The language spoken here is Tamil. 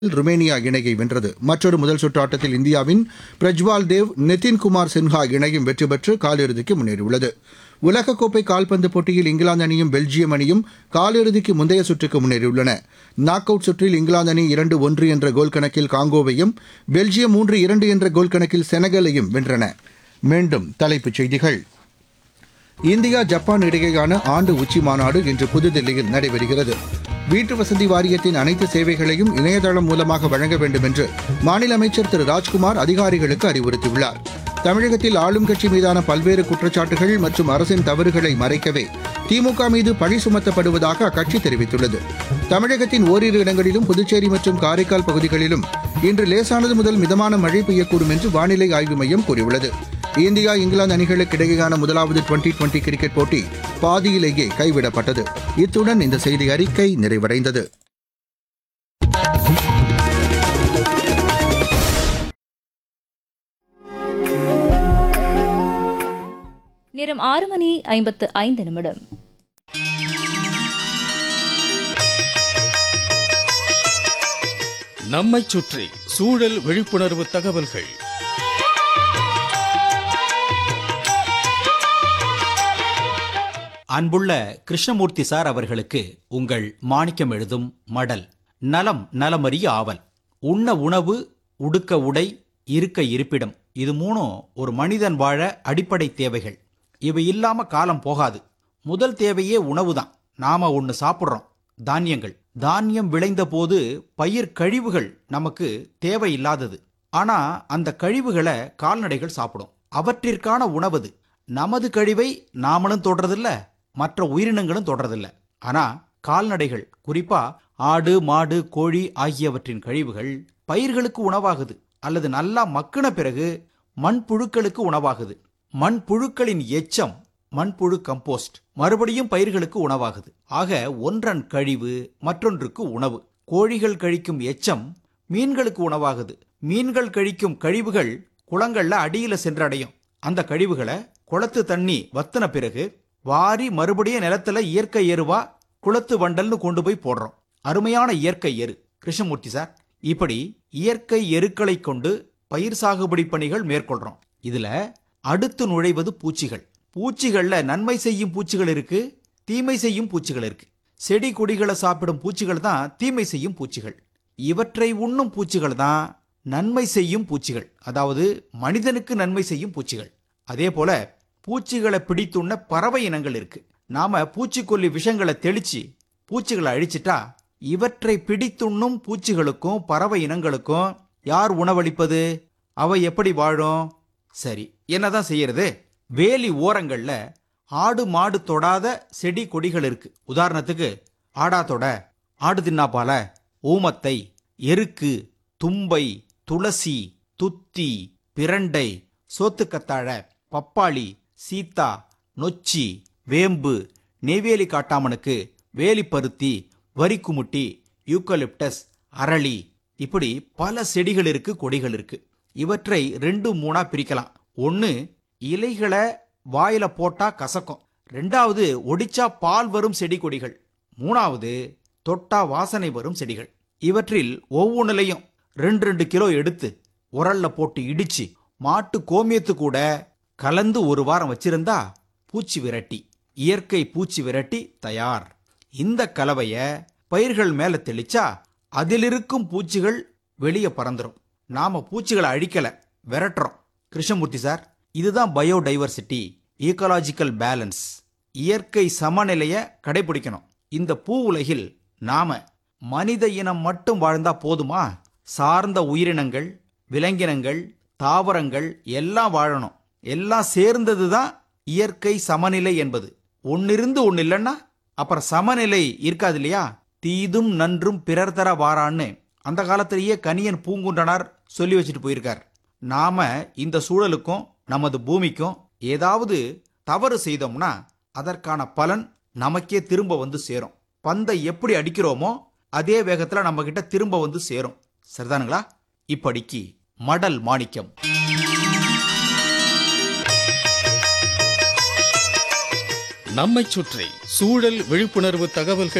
ருமேனியா இணையை வென்றது மற்றொரு முதல் சுற்று ஆட்டத்தில் இந்தியாவின் பிரஜ்வால் தேவ் நிதின்குமார் சின்ஹா இணையும் வெற்றி பெற்று காலிறுதிக்கு முன்னேறியுள்ளது உலகக்கோப்பை கால்பந்து போட்டியில் இங்கிலாந்து அணியும் பெல்ஜியம் அணியும் காலிறுதிக்கு முந்தைய சுற்றுக்கு முன்னேறியுள்ளன நாக் அவுட் சுற்றில் இங்கிலாந்து அணி இரண்டு ஒன்று என்ற கோல் கணக்கில் காங்கோவையும் பெல்ஜியம் மூன்று இரண்டு என்ற கோல் கணக்கில் செனகலையும் வென்றன மீண்டும் தலைப்புச் செய்திகள் இந்தியா ஜப்பான் இடையேயான ஆண்டு உச்சி மாநாடு இன்று புதுதில்லியில் நடைபெறுகிறது வீட்டு வசதி வாரியத்தின் அனைத்து சேவைகளையும் இணையதளம் மூலமாக வழங்க வேண்டும் என்று மாநில அமைச்சர் திரு ராஜ்குமார் அதிகாரிகளுக்கு அறிவுறுத்தியுள்ளார் தமிழகத்தில் ஆளும் கட்சி மீதான பல்வேறு குற்றச்சாட்டுகள் மற்றும் அரசின் தவறுகளை மறைக்கவே திமுக மீது பழி சுமத்தப்படுவதாக அக்கட்சி தெரிவித்துள்ளது தமிழகத்தின் ஓரிரு இடங்களிலும் புதுச்சேரி மற்றும் காரைக்கால் பகுதிகளிலும் இன்று லேசானது முதல் மிதமான மழை பெய்யக்கூடும் என்று வானிலை ஆய்வு மையம் கூறியுள்ளது இந்தியா இங்கிலாந்து அணிகளுக்கு இடையேயான முதலாவது டுவெண்டி டுவெண்டி கிரிக்கெட் போட்டி பாதியிலேயே கைவிடப்பட்டது இத்துடன் இந்த செய்தி அறிக்கை நிறைவடைந்தது நேரம் ஆறு மணி ஐம்பத்து ஐந்து நிமிடம் நம்மைச் சுற்றி சூழல் விழிப்புணர்வு தகவல்கள் அன்புள்ள கிருஷ்ணமூர்த்தி சார் அவர்களுக்கு உங்கள் மாணிக்கம் எழுதும் மடல் நலம் நலமறிய ஆவல் உண்ண உணவு உடுக்க உடை இருக்க இருப்பிடம் இது மூணும் ஒரு மனிதன் வாழ அடிப்படை தேவைகள் இவை இல்லாம காலம் போகாது முதல் தேவையே உணவு தான் நாம ஒன்று சாப்பிட்றோம் தானியங்கள் தானியம் விளைந்த போது பயிர் கழிவுகள் நமக்கு தேவையில்லாதது ஆனா அந்த கழிவுகளை கால்நடைகள் சாப்பிடும் அவற்றிற்கான உணவது நமது கழிவை நாமளும் தொடறதில்ல மற்ற உயிரினங்களும் தொடறதில்ல ஆனா கால்நடைகள் குறிப்பா ஆடு மாடு கோழி ஆகியவற்றின் கழிவுகள் பயிர்களுக்கு உணவாகுது அல்லது நல்லா மக்கின பிறகு மண்புழுக்களுக்கு உணவாகுது மண்புழுக்களின் எச்சம் மண்புழு கம்போஸ்ட் மறுபடியும் பயிர்களுக்கு உணவாகுது ஆக ஒன்றன் கழிவு மற்றொன்றுக்கு உணவு கோழிகள் கழிக்கும் எச்சம் மீன்களுக்கு உணவாகுது மீன்கள் கழிக்கும் கழிவுகள் குளங்கள்ல அடியில சென்றடையும் அந்த கழிவுகளை குளத்து தண்ணி வத்தின பிறகு வாரி மறுபடியும் நிலத்துல இயற்கை எருவா குளத்து வண்டல்னு கொண்டு போய் போடுறோம் அருமையான இயற்கை எரு கிருஷ்ணமூர்த்தி சார் இப்படி இயற்கை எருக்களை கொண்டு பயிர் சாகுபடி பணிகள் மேற்கொள்றோம் இதுல அடுத்து நுழைவது பூச்சிகள் பூச்சிகள்ல நன்மை செய்யும் பூச்சிகள் இருக்கு தீமை செய்யும் பூச்சிகள் இருக்கு செடி கொடிகளை சாப்பிடும் பூச்சிகள் தான் தீமை செய்யும் பூச்சிகள் இவற்றை உண்ணும் பூச்சிகள் தான் நன்மை செய்யும் பூச்சிகள் அதாவது மனிதனுக்கு நன்மை செய்யும் பூச்சிகள் அதே போல பூச்சிகளை பிடித்துண்ண பறவை இனங்கள் இருக்கு நாம பூச்சிக்கொல்லி விஷங்களை தெளிச்சு பூச்சிகளை அழிச்சிட்டா இவற்றை பிடித்துண்ணும் பூச்சிகளுக்கும் பறவை இனங்களுக்கும் யார் உணவளிப்பது அவை எப்படி வாழும் சரி என்னதான் செய்யறது வேலி ஓரங்கள்ல ஆடு மாடு தொடாத செடி கொடிகள் இருக்கு உதாரணத்துக்கு ஆடாத்தொட ஆடு தின்னாப்பால ஊமத்தை எருக்கு தும்பை துளசி துத்தி பிரண்டை சோத்துக்கத்தாழ பப்பாளி சீத்தா நொச்சி வேம்பு நெய்வேலி காட்டாமனுக்கு வேலிப்பருத்தி வரிக்குமுட்டி யூக்கலிப்டஸ் அரளி இப்படி பல செடிகள் இருக்கு கொடிகள் இருக்கு இவற்றை ரெண்டு மூணா பிரிக்கலாம் ஒன்னு இலைகளை வாயில போட்டா கசக்கும் ரெண்டாவது ஒடிச்சா பால் வரும் செடி கொடிகள் மூணாவது தொட்டா வாசனை வரும் செடிகள் இவற்றில் ஒவ்வொன்றுலையும் ரெண்டு ரெண்டு கிலோ எடுத்து உரல்ல போட்டு இடிச்சு மாட்டு கோமியத்து கூட கலந்து ஒரு வாரம் வச்சிருந்தா பூச்சி விரட்டி இயற்கை பூச்சி விரட்டி தயார் இந்த கலவைய பயிர்கள் மேல தெளிச்சா அதிலிருக்கும் பூச்சிகள் வெளியே பறந்துரும் நாம பூச்சிகளை அழிக்கல விரட்டுறோம் கிருஷ்ணமூர்த்தி சார் இதுதான் பயோடைவர்சிட்டி ஈக்கலாஜிக்கல் பேலன்ஸ் இயற்கை சமநிலைய கடைபிடிக்கணும் இந்த பூ உலகில் நாம மனித இனம் மட்டும் வாழ்ந்தா போதுமா சார்ந்த உயிரினங்கள் விலங்கினங்கள் தாவரங்கள் எல்லாம் வாழணும் எல்லாம் சேர்ந்தது தான் இயற்கை சமநிலை என்பது ஒன்னிருந்து ஒன்னு இல்லைன்னா அப்புறம் சமநிலை இருக்காது இல்லையா தீதும் நன்றும் பிறர் தர வாரான்னு அந்த காலத்திலேயே கனியன் பூங்குன்றனார் சொல்லி வச்சுட்டு போயிருக்கார் நாம இந்த சூழலுக்கும் நமது பூமிக்கும் ஏதாவது தவறு செய்தோம்னா அதற்கான பலன் நமக்கே திரும்ப வந்து சேரும் பந்தை எப்படி அடிக்கிறோமோ அதே வேகத்துல நம்ம கிட்ட திரும்ப வந்து சேரும் சரிதானுங்களா இப்படிக்கு மடல் மாணிக்கம் நம்மைச் சுற்றி சூழல் விழிப்புணர்வு தகவல்கள்